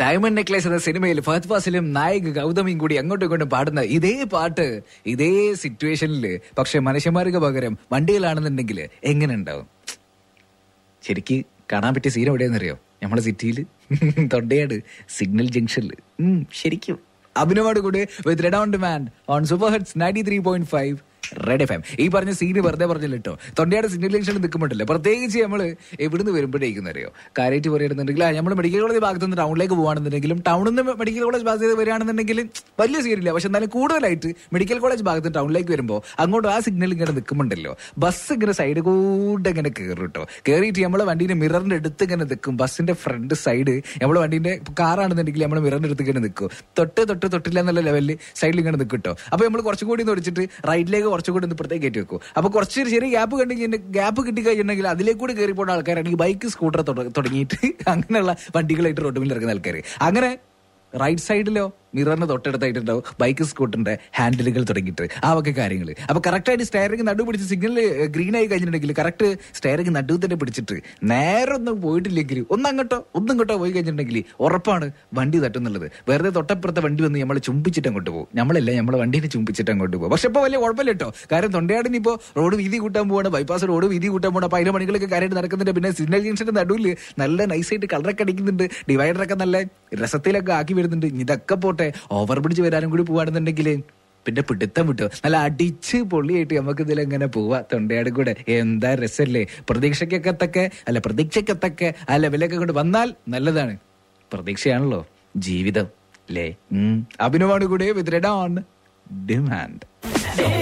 diamond necklace എന്ന സിനിമയിൽ ഫഹദ് ഫാസിലും നായിക ഗൗതമിയും കൂടി അങ്ങോട്ടും ഇങ്ങോട്ടും പാടുന്ന ഇതേ പാട്ട് ഇതേ സിറ്റുവേഷനിൽ പക്ഷെ മനുഷ്യന്മാർക്ക് പകരം വണ്ടികളാണെന്നുണ്ടെങ്കിൽ എങ്ങനെ ഉണ്ടാവും ശരിക്ക് കാണാൻ പറ്റിയ സീൻ എവിടെയാണെന്നറിയോ നമ്മളെ സിറ്റിയിൽ തൊണ്ടയാട് സിഗ്നൽ ജംഗ്ഷനിൽ ശരിക്കും അഭിനവോട് കൂടെ with red on demand on super heads ninety three point five red F M ഈ പറഞ്ഞ സീന് വെറുതെ പറഞ്ഞില്ല കേട്ടോ തൊണ്ടയാട് സിഗ്നൽ ജംഗ്ഷനിൽ നിൽക്കുമ്പോഴല്ലോ പ്രത്യേകിച്ച് നമ്മൾ എവിടുന്ന് വരുമ്പോഴേക്കും അറിയോ കാര്യമായിട്ട് പറയുന്നുണ്ടെങ്കിൽ നമ്മൾ മെഡിക്കൽ കോളേജ് ഭാഗത്ത് നിന്ന് ടൗണിലേക്ക് പോകുകയാണെന്നുണ്ടെങ്കിലും ടൗണിൽ നിന്ന് മെഡിക്കൽ കോളേജ് ഭാഗത്ത് ചെയ്ത് വരികയാണെന്നുണ്ടെങ്കിൽ വലിയ സീനില്ല പക്ഷെ എന്നാലും കൂടുതലായിട്ട് മെഡിക്കൽ കോളേജ് ഭാഗത്ത് ടൗണിലേക്ക് വരുമ്പോൾ അങ്ങോട്ട് ആ സിഗ്നൽ ഇങ്ങനെ നിൽക്കുമ്പോണ്ടല്ലോ ബസ് ഇങ്ങനെ സൈഡ് കൂടെ ഇങ്ങനെ കയറും കേട്ടോ കയറിയിട്ട് നമ്മളെ വണ്ടീന്റെ മിററിന്റെ അടുത്ത് ഇങ്ങനെ നിൽക്കും ബസ്സിന്റെ ഫ്രണ്ട് സൈഡ് നമ്മളെ വണ്ടീന്റെ കാറാണെന്നുണ്ടെങ്കിൽ നമ്മൾ മിററിന്റെ അടുത്ത് ഇങ്ങനെ നിൽക്കും തൊട്ട് തൊട്ട് തൊട്ടില്ല എന്നുള്ള ലെവലിൽ സൈഡിൽ ഇങ്ങനെ നിൽക്കും കേട്ടോ അപ്പൊ നമ്മൾ കുറച്ചും കൂടി ഒന്ന് ഒടിച്ചിട്ട് റൈറ്റിലേക്ക് കുറച്ചും കൂടി ഒന്ന് ഇപ്പുറത്തേക്ക് കയറ്റി വെക്കും അപ്പൊ കുറച്ച് ചെറിയ ഗ്യാപ്പ് കണ്ടെങ്കിൽ ഗ്യാപ്പ് കിട്ടി കഴിഞ്ഞിട്ടുണ്ടെങ്കിൽ അതിലേക്ക് കൂടി കയറി പോകുന്ന ആൾക്കാരാണെങ്കിൽ ബൈക്ക് സ്കൂട്ടർ തുടങ്ങിയിട്ട് അങ്ങനെയുള്ള വണ്ടികളായിട്ട് റോഡിൽ ഇറങ്ങുന്ന ആൾക്കാർ അങ്ങനെ റൈറ്റ് സൈഡിലോ മിററിന് തൊട്ടടുത്തായിട്ടുണ്ടാവും ബൈക്ക് സ്കൂട്ടറിന്റെ ഹാൻഡിലുകൾ തുടങ്ങിയിട്ട് ആ വക കാര്യങ്ങൾ അപ്പൊ കറക്റ്റ് ആയിട്ട് സ്റ്റയറിംഗ് നടു പിടിച്ച് സിഗ്നൽ ഗ്രീൻ ആയി കഴിഞ്ഞിട്ടുണ്ടെങ്കിൽ കറക്റ്റ് സ്റ്റയറിംഗ് നടു തന്നെ പിടിച്ചിട്ട് നേരെ ഒന്നും പോയിട്ടില്ലെങ്കിൽ ഒന്നങ്ങോട്ടോ ഒന്നിങ്ങോട്ടോ പോയി കഴിഞ്ഞിട്ടുണ്ടെങ്കിൽ ഉറപ്പാണ് വണ്ടി തട്ടുന്നുള്ളത് വെറുതെ തൊട്ടപ്പുറത്തെ വണ്ടി വന്ന് നമ്മൾ ചുംബിച്ചിട്ട് അങ്ങോട്ട് പോകും നമ്മളല്ല നമ്മളെ വണ്ടീനെ ചുംബിച്ചിട്ട് അങ്ങോട്ട് പോകും പക്ഷെ ഇപ്പൊ വലിയ കുഴപ്പമില്ല കേട്ടോ കാരണം തൊണ്ടയാടിന് ഇപ്പോൾ റോഡ് വീതി കൂട്ടാൻ പോവാണ് ബൈപ്പാസ് റോഡ് വീതി കൂട്ടാൻ പോകണം അപ്പൊ അതിന്റെ പണികളൊക്കെ കാര്യമായിട്ട് നടക്കുന്നുണ്ട് പിന്നെ സിഗ്നൽ ജംഗ്ഷന്റെ നടുവിൽ നല്ല നൈസായിട്ട് കളറൊക്കെ അടിക്കുന്നുണ്ട് ഡിവൈഡറൊക്കെ നല്ല രസത്തിലൊക്കെ ആക്കി വരുന്നുണ്ട് ഇതൊക്കെ പോട്ടെ ഓവർ ബ്രിഡ്ജ് വരാനും കൂടി പോവാണെന്നുണ്ടെങ്കിൽ പിന്നെ പിടുത്തം വിട്ടു നല്ല അടിച്ച് പൊള്ളിയായിട്ട് നമുക്ക് ഇതിൽ എങ്ങനെ പോവാ തൊണ്ടയാട് കൂടെ എന്താ രസല്ലേ പ്രതീക്ഷയ്ക്കൊക്കെ അല്ല പ്രതീക്ഷയ്ക്കത്തൊക്കെ ആ ലെവലൊക്കെ കൊണ്ട് വന്നാൽ നല്ലതാണ് പ്രതീക്ഷയാണല്ലോ ജീവിതം അല്ലേ അഭിനവാണ് കൂടെ വിത്ത് റെഡ് ഓൺ ഡിമാൻഡ്